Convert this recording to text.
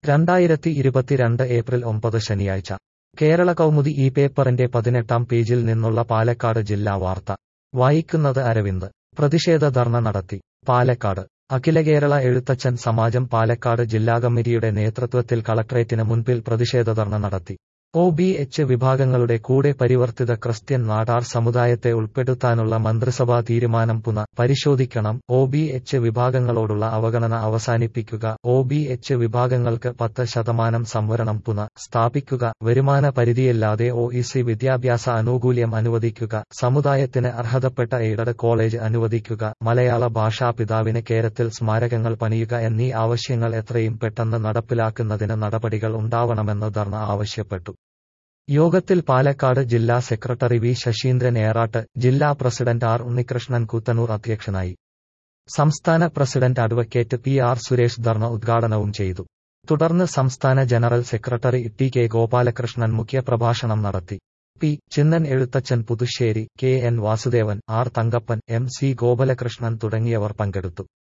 രണ്ടായിരത്തി ഇരുപത്തിരണ്ട് ഏപ്രിൽ ഒമ്പത് ശനിയാഴ്ച കേരള കൗമുദി ഈ പേപ്പറിന്റെ പതിനെട്ടാം പേജിൽ നിന്നുള്ള പാലക്കാട് ജില്ലാ വാർത്ത വായിക്കുന്നത് അരവിന്ദ് പ്രതിഷേധ ധർണ നടത്തി പാലക്കാട് അഖില കേരള എഴുത്തച്ഛൻ സമാജം പാലക്കാട് ജില്ലാ കമ്മിറ്റിയുടെ നേതൃത്വത്തിൽ കളക്ട്രേറ്റിന് മുൻപിൽ പ്രതിഷേധ ധർണ നടത്തി ഒ ബി എച്ച് വിഭാഗങ്ങളുടെ കൂടെ പരിവർത്തിത ക്രിസ്ത്യൻ നാടാർ സമുദായത്തെ ഉൾപ്പെടുത്താനുള്ള മന്ത്രിസഭാ തീരുമാനം പുന പരിശോധിക്കണം ഒ ബി എച്ച് വിഭാഗങ്ങളോടുള്ള അവഗണന അവസാനിപ്പിക്കുക ഒ ബി എച്ച് വിഭാഗങ്ങൾക്ക് പത്ത് ശതമാനം സംവരണം പുന സ്ഥാപിക്കുക വരുമാന പരിധിയില്ലാതെ ഒ ഇ സി വിദ്യാഭ്യാസ ആനുകൂല്യം അനുവദിക്കുക സമുദായത്തിന് അർഹതപ്പെട്ട എയ്ഡഡ് കോളേജ് അനുവദിക്കുക മലയാള ഭാഷാ പിതാവിന് കേരത്തിൽ സ്മാരകങ്ങൾ പണിയുക എന്നീ ആവശ്യങ്ങൾ എത്രയും പെട്ടെന്ന് നടപ്പിലാക്കുന്നതിന് നടപടികൾ ഉണ്ടാവണമെന്ന് ധർണ ആവശ്യപ്പെട്ടു യോഗത്തിൽ പാലക്കാട് ജില്ലാ സെക്രട്ടറി വി ശശീന്ദ്രൻ ഏറാട്ട് ജില്ലാ പ്രസിഡന്റ് ആർ ഉണ്ണികൃഷ്ണൻ കൂത്തന്നൂർ അധ്യക്ഷനായി സംസ്ഥാന president advocate P R Suresh dharna ഉദ്ഘാടനവും ചെയ്തു തുടർന്ന് സംസ്ഥാന general secretary T K Gopalakrishnan മുഖ്യപ്രഭാഷണം നടത്തി P Chinnan Ezhuthachan Puthussery K N Vasudevan R Thankappan M C Gopalakrishnan തുടങ്ങിയവർ പങ്കെടുത്തു